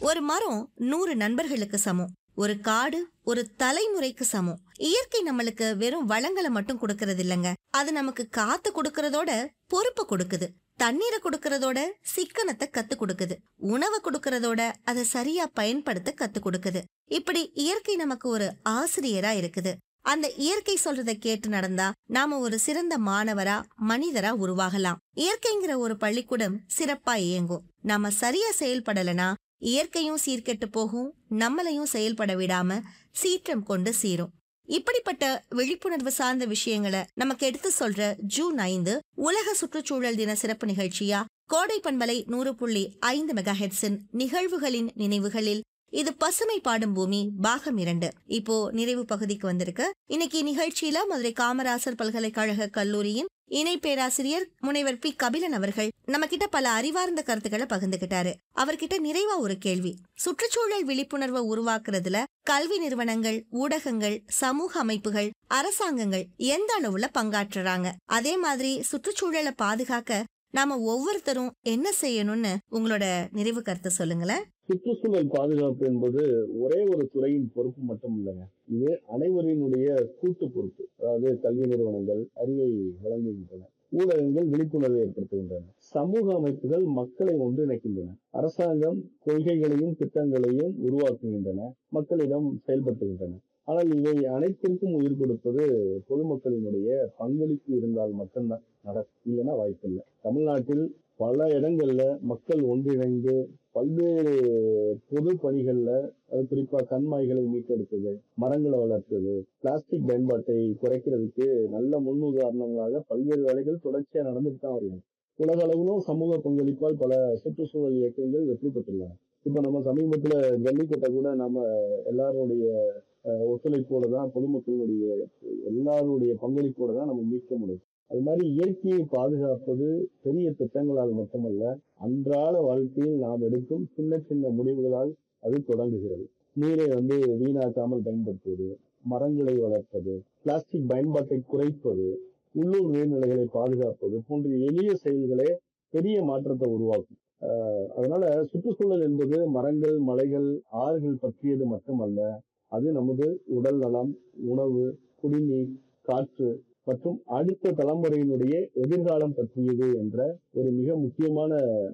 ஒரு மரம் நூறு நண்பர்களுக்கு சமம் ஒரு காடு ஒரு தலைமுறைக்கு சமம் இயற்கை நம்மளுக்கு வெறும் வளங்களை மட்டும் கொடுக்கறது இல்லைங்க அது நமக்கு காத்து கொடுக்கறதோட பொறுப்பு கொடுக்குது தண்ணீரை கொடுக்கறதோட சிக்கனத்தை கத்து கொடுக்குது உணவை கொடுக்கறதோட அதை சரியா பயன்படுத்த கத்து கொடுக்குது இப்படி இயற்கை நமக்கு ஒரு ஆசிரியரா இருக்குது அந்த இயற்கை சொல்றத கேட்டு நடந்தா நாம ஒரு சிறந்த மாணவரா மனிதரா உருவாகலாம் இயற்கைங்கிற ஒரு பள்ளிக்கூடம் சிறப்பா இயங்கும் நாம சரியா செயல்படலனா இயற்கையும் சீர்கெட்டு போகும் நம்மளையும் செயல்பட விடாம சீற்றம் கொண்டு சீரும் இப்படிப்பட்ட விழிப்புணர்வு சார்ந்த விஷயங்களை நமக்கு எடுத்து சொல்ற ஜூன் ஐந்து உலக சுற்றுச்சூழல் தின சிறப்பு நிகழ்ச்சியா கோடை பண்பலை நூறு புள்ளி ஐந்து மெகா ஹெட்ஸின் நிகழ்வுகளின் நினைவுகளில் இது பசுமை பாடும் பூமி பாகம் இரண்டு இப்போ நிறைவு பகுதிக்கு வந்திருக்கு இன்னைக்கு நிகழ்ச்சியில மதுரை காமராசர் பல்கலைக்கழக கல்லூரியின் இணை பேராசிரியர் முனைவர் பி கபிலன் அவர்கள் நம்ம கிட்ட பல அறிவார்ந்த கருத்துக்களை பகிர்ந்துகிட்டாரு அவர்கிட்ட நிறைவா ஒரு கேள்வி சுற்றுச்சூழல் விழிப்புணர்வை உருவாக்குறதுல கல்வி நிறுவனங்கள் ஊடகங்கள் சமூக அமைப்புகள் அரசாங்கங்கள் எந்த அளவுல பங்காற்றுறாங்க அதே மாதிரி சுற்றுச்சூழலை பாதுகாக்க நாம ஒவ்வொருத்தரும் என்ன செய்யணும்னு உங்களோட நிறைவு கருத்தை சொல்லுங்களேன் சுற்றுச்சூழல் பாதுகாப்பு என்பது ஒரே ஒரு துறையின் பொறுப்பு மட்டும் இல்லைங்க இது அனைவரினுடைய கூட்டு பொறுப்பு அதாவது கல்வி நிறுவனங்கள் அறிவை வழங்குகின்றன ஊடகங்கள் விழிப்புணர்வை ஏற்படுத்துகின்றன சமூக அமைப்புகள் மக்களை ஒன்றிணைக்கின்றன அரசாங்கம் கொள்கைகளையும் திட்டங்களையும் உருவாக்குகின்றன மக்களிடம் செயல்படுத்துகின்றன ஆனால் இவை அனைத்திற்கும் உயிர் கொடுப்பது பொதுமக்களினுடைய பங்களிப்பு இருந்தால் மட்டும்தான் நடக்கும் இல்லைன்னா வாய்ப்பில்லை தமிழ்நாட்டில் பல இடங்கள்ல மக்கள் ஒன்றிணைந்து பல்வேறு பொது பணிகள்ல அது குறிப்பா கண்மாய்களை மீட்டெடுத்தது மரங்களை வளர்த்தது பிளாஸ்டிக் பயன்பாட்டை குறைக்கிறதுக்கு நல்ல முன்னுதாரணங்களாக பல்வேறு வேலைகள் தொடர்ச்சியா நடந்துட்டு தான் வருது உலக அளவிலும் சமூக பங்களிப்பால் பல சுற்றுச்சூழல் இயக்கங்கள் வெற்றி பெற்றுள்ளன இப்ப நம்ம சமீபத்துல ஜல்லிக்கட்டை கூட நம்ம எல்லாருடைய அஹ், ஒத்துழைப்போட தான் பொதுமக்களுடைய எல்லாருடைய பங்களிப்போட தான் நம்ம மீட்க முடியும் அது மாதிரி இயற்கையை பாதுகாப்பது பெரிய திட்டங்களால் மட்டுமல்ல அன்றாட வாழ்க்கையில் நாம் எடுக்கும் சின்ன சின்ன முடிவுகளால் அது தொடங்குகிறது நீரை வந்து வீணாக்காமல் பயன்படுத்துவது மரங்களை வளர்ப்பது பிளாஸ்டிக் பயன்பாட்டை குறைப்பது உள்ளூர் நீர்நிலைகளை பாதுகாப்பது போன்ற எளிய செயல்களே பெரிய மாற்றத்தை உருவாக்கும் ஆஹ் அதனால சுற்றுச்சூழல் என்பது மரங்கள் மலைகள் ஆறுகள் பற்றியது மட்டுமல்ல அது நமது உடல் நலம் உணவு குடிநீர் காற்று மற்றும் அடுத்த தலைமுறையினுடைய எதிர்காலம் பற்றியது என்ற ஒரு மிக முக்கியமான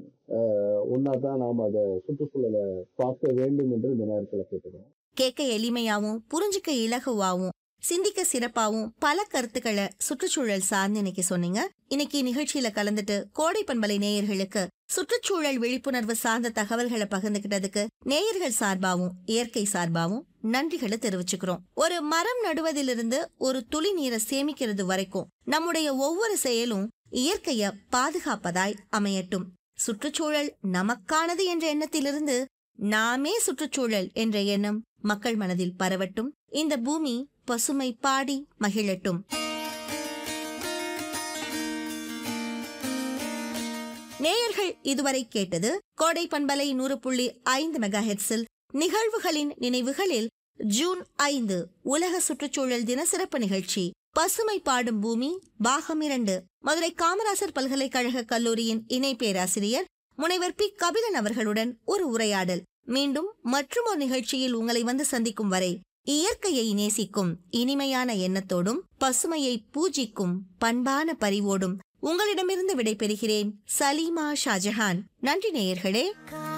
ஒன்னா தான் நாம் அதை சுற்றுச்சூழலை பார்க்க வேண்டும் என்று இந்த நேரத்தில் கேட்டுக்கிறோம் கேட்க எளிமையாவும் புரிஞ்சுக்க இலகுவாவும் சிந்திக்க சிறப்பாவும் பல கருத்துக்களை சுற்றுச்சூழல் சார்ந்து இன்னைக்கு சொன்னீங்க இன்னைக்கு நிகழ்ச்சியில கலந்துட்டு கோடை பண்பலை நேயர்களுக்கு சுற்றுச்சூழல் விழிப்புணர்வு சார்ந்த தகவல்களை பகிர்ந்துகிட்டதுக்கு நேயர்கள் சார்பாவும் இயற்கை சார்பாவும் நன்றிகளை தெரிவிச்சுக்கிறோம் ஒரு மரம் நடுவதிலிருந்து ஒரு துளி நீரை சேமிக்கிறது வரைக்கும் நம்முடைய ஒவ்வொரு செயலும் இயற்கைய பாதுகாப்பதாய் அமையட்டும் சுற்றுச்சூழல் நமக்கானது என்ற எண்ணத்திலிருந்து நாமே சுற்றுச்சூழல் என்ற எண்ணம் மக்கள் மனதில் பரவட்டும் இந்த பூமி பசுமை பாடி மகிழட்டும் நேயர்கள் இதுவரை கேட்டது கோடை பண்பலை நூறு புள்ளி ஐந்து மெகா ஹெட்ஸில் நிகழ்வுகளின் நினைவுகளில் ஜூன் ஐந்து உலக சுற்றுச்சூழல் தின சிறப்பு நிகழ்ச்சி பசுமை பாடும் பூமி பாகம் இரண்டு மதுரை காமராசர் பல்கலைக்கழக கல்லூரியின் இணை பேராசிரியர் முனைவர் பி கபிலன் அவர்களுடன் ஒரு உரையாடல் மீண்டும் மற்றும் ஒரு நிகழ்ச்சியில் உங்களை வந்து சந்திக்கும் வரை இயற்கையை நேசிக்கும் இனிமையான எண்ணத்தோடும் பசுமையை பூஜிக்கும் பண்பான பரிவோடும் உங்களிடமிருந்து விடைபெறுகிறேன் சலீமா ஷாஜஹான் நன்றி நேயர்களே